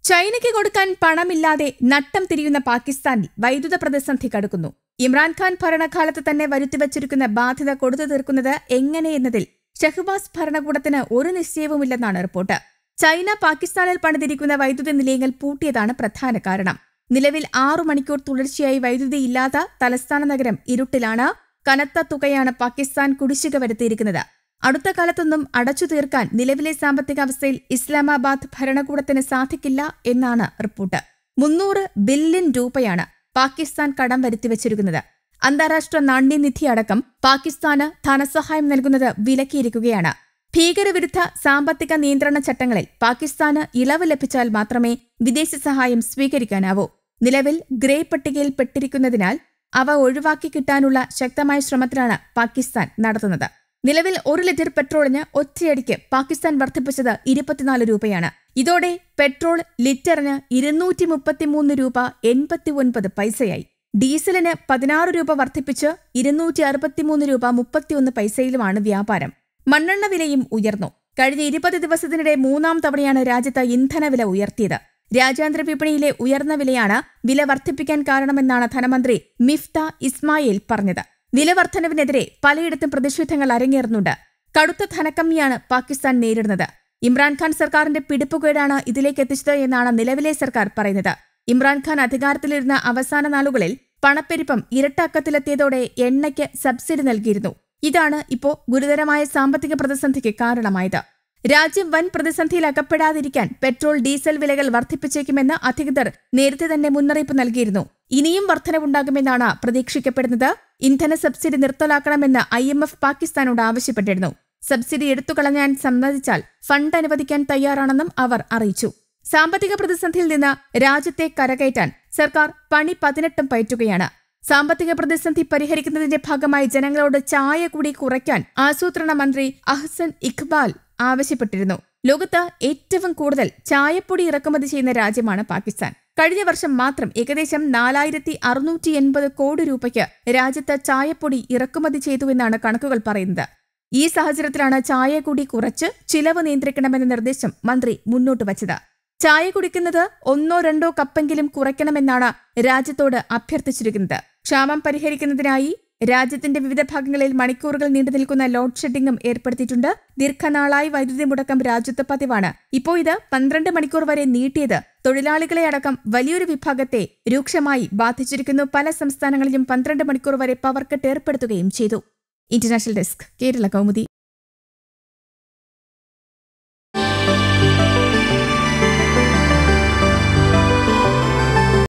ചൈനയ്ക്ക് കൊടുക്കാൻ പണമില്ലാതെ നട്ടം തിരിയുന്ന പാകിസ്ഥാനിൽ വൈദ്യുത പ്രതിസന്ധി കടുക്കുന്നു ഇമ്രാൻഖാൻ ഭരണകാലത്ത് തന്നെ വരുത്തിവച്ചിരിക്കുന്ന ബാധ്യത കൊടുത്തു തീർക്കുന്നത് എങ്ങനെയെന്നതിൽ ഷഹ്ബാസ് ഭരണകൂടത്തിന് ഒരു നിശ്ചയവുമില്ലെന്നാണ് റിപ്പോർട്ട് ചൈന പാകിസ്ഥാനിൽ പണിതിരിക്കുന്ന വൈദ്യുതി നിലയങ്ങൾ പൂട്ടിയതാണ് പ്രധാന കാരണം നിലവിൽ ആറു മണിക്കൂർ തുടർച്ചയായി വൈദ്യുതി ഇല്ലാത്ത തലസ്ഥാന നഗരം ഇരുട്ടിലാണ് കനത്ത തുകയാണ് പാകിസ്ഥാൻ കുടിശ്ശിക വരുത്തിയിരിക്കുന്നത് അടുത്ത കാലത്തൊന്നും അടച്ചു തീർക്കാൻ നിലവിലെ സാമ്പത്തിക അവസ്ഥയിൽ ഇസ്ലാമാബാദ് ഭരണകൂടത്തിന് സാധിക്കില്ല എന്നാണ് റിപ്പോർട്ട് മുന്നൂറ് ബില്യൺ രൂപയാണ് പാകിസ്ഥാൻ കടം വരുത്തിവച്ചിരിക്കുന്നത് അന്താരാഷ്ട്ര നാണ്യനിധി അടക്കം പാകിസ്ഥാന് ധനസഹായം നൽകുന്നത് വിലക്കിയിരിക്കുകയാണ് ഭീകരവിരുദ്ധ സാമ്പത്തിക നിയന്ത്രണ ചട്ടങ്ങളിൽ പാകിസ്ഥാന് ഇളവ് ലഭിച്ചാൽ മാത്രമേ വിദേശ സഹായം സ്വീകരിക്കാനാവൂ നിലവിൽ ഗ്രേ പട്ടികയിൽ പെട്ടിരിക്കുന്നതിനാൽ അവ ഒഴിവാക്കി കിട്ടാനുള്ള ശക്തമായ ശ്രമത്തിലാണ് പാകിസ്ഥാൻ നടത്തുന്നത് നിലവിൽ ഒരു ലിറ്റർ പെട്രോളിന് ഒറ്റയടിക്ക് പാകിസ്ഥാൻ വർദ്ധിപ്പിച്ചത് ഇരുപത്തിനാല് രൂപയാണ് ഇതോടെ പെട്രോൾ ലിറ്ററിന് ഇരുന്നൂറ്റി മുപ്പത്തിമൂന്ന് രൂപ എൺപത്തി ഒൻപത് പൈസയായി ഡീസലിന് പതിനാറ് രൂപ വർദ്ധിപ്പിച്ച് ഇരുന്നൂറ്റി അറുപത്തിമൂന്ന് രൂപ മുപ്പത്തിയൊന്ന് പൈസയിലുമാണ് വ്യാപാരം മണ്ണെണ്ണ വിലയും ഉയർന്നു കഴിഞ്ഞ ഇരുപത് ദിവസത്തിനിടെ മൂന്നാം തവണയാണ് രാജ്യത്ത് ഇന്ധനവില ഉയർത്തിയത് രാജ്യാന്തര വിപണിയിലെ ഉയർന്ന വിലയാണ് വില വർദ്ധിപ്പിക്കാൻ കാരണമെന്നാണ് ധനമന്ത്രി മിഫ്ത ഇസ്മായിൽ പറഞ്ഞത് വില വർധനവിനെതിരെ പലയിടത്തും പ്രതിഷേധങ്ങൾ അരങ്ങേറുന്നുണ്ട് കടുത്ത ധനക്കമ്മിയാണ് പാകിസ്ഥാൻ നേരിടുന്നത് ഇമ്രാൻഖാൻ സർക്കാരിന്റെ പിടിപ്പുകേടാണ് ഇതിലേക്ക് എത്തിച്ചത് എന്നാണ് നിലവിലെ സർക്കാർ പറയുന്നത് ഇമ്രാൻഖാൻ അധികാരത്തിലിരുന്ന അവസാന നാളുകളിൽ പണപ്പെരുപ്പം ഇരട്ടക്കത്തിലെത്തിയതോടെ എണ്ണയ്ക്ക് സബ്സിഡി നൽകിയിരുന്നു ഇതാണ് ഇപ്പോൾ ഗുരുതരമായ സാമ്പത്തിക പ്രതിസന്ധിക്ക് കാരണമായത് രാജ്യം വൻ പ്രതിസന്ധിയിൽ അകപ്പെടാതിരിക്കാൻ പെട്രോൾ ഡീസൽ വിലകൾ വർദ്ധിപ്പിച്ചേക്കുമെന്ന് അധികൃതർ നേരത്തെ തന്നെ മുന്നറിയിപ്പ് നൽകിയിരുന്നു ഇനിയും വർധനവുണ്ടാകുമെന്നാണ് പ്രതീക്ഷിക്കപ്പെടുന്നത് ഇന്ധന സബ്സിഡി നിർത്തലാക്കണമെന്ന് ഐ എം എഫ് പാകിസ്ഥാനോട് ആവശ്യപ്പെട്ടിരുന്നു സബ്സിഡി എടുത്തുകളഞ്ഞാൻ സമ്മതിച്ചാൽ ഫണ്ട് അനുവദിക്കാൻ തയ്യാറാണെന്നും അവർ അറിയിച്ചു സാമ്പത്തിക പ്രതിസന്ധിയിൽ നിന്ന് രാജ്യത്തെ കരകയറ്റാൻ സർക്കാർ പണി പതിനെട്ടും പയറ്റുകയാണ് സാമ്പത്തിക പ്രതിസന്ധി പരിഹരിക്കുന്നതിന്റെ ഭാഗമായി ജനങ്ങളോട് ചായ കൂടി കുറയ്ക്കാൻ ആസൂത്രണ മന്ത്രി അഹ്സൻ ഇഖ്ബാൽ ആവശ്യപ്പെട്ടിരുന്നു ലോകത്ത് ഏറ്റവും കൂടുതൽ ചായപ്പൊടി ഇറക്കുമതി ചെയ്യുന്ന രാജ്യമാണ് പാകിസ്ഥാൻ കഴിഞ്ഞ വർഷം മാത്രം ഏകദേശം നാലായിരത്തി അറുന്നൂറ്റി എൺപത് കോടി രൂപയ്ക്ക് രാജ്യത്ത് ചായപ്പൊടി ഇറക്കുമതി ചെയ്തുവെന്നാണ് കണക്കുകൾ പറയുന്നത് ഈ സാഹചര്യത്തിലാണ് ചായ കൂടി കുറച്ച് ചിലവ് നിയന്ത്രിക്കണമെന്ന നിർദ്ദേശം മന്ത്രി മുന്നോട്ട് വച്ചത് ചായ കുടിക്കുന്നത് ഒന്നോ രണ്ടോ കപ്പെങ്കിലും കുറയ്ക്കണമെന്നാണ് രാജ്യത്തോട് അഭ്യർത്ഥിച്ചിരിക്കുന്നത് ക്ഷാമം പരിഹരിക്കുന്നതിനായി രാജ്യത്തിന്റെ വിവിധ ഭാഗങ്ങളിൽ മണിക്കൂറുകൾ നീണ്ടു നിൽക്കുന്ന ലോഡ് ഷെഡിംഗും ഏർപ്പെടുത്തിയിട്ടുണ്ട് ദീർഘനാളായി വൈദ്യുതി മുടക്കം രാജ്യത്ത് പതിവാണ് ഇപ്പോൾ ഇത് പന്ത്രണ്ട് മണിക്കൂർ വരെ നീട്ടിയത് തൊഴിലാളികളെ അടക്കം വലിയൊരു വിഭാഗത്തെ രൂക്ഷമായി ബാധിച്ചിരിക്കുന്നു പല സംസ്ഥാനങ്ങളിലും പന്ത്രണ്ട് മണിക്കൂർ വരെ പവർ കട്ട് ഏർപ്പെടുത്തുകയും ചെയ്തു ഇന്റർനാഷണൽ ഡെസ്ക് കേരള കൗമുദി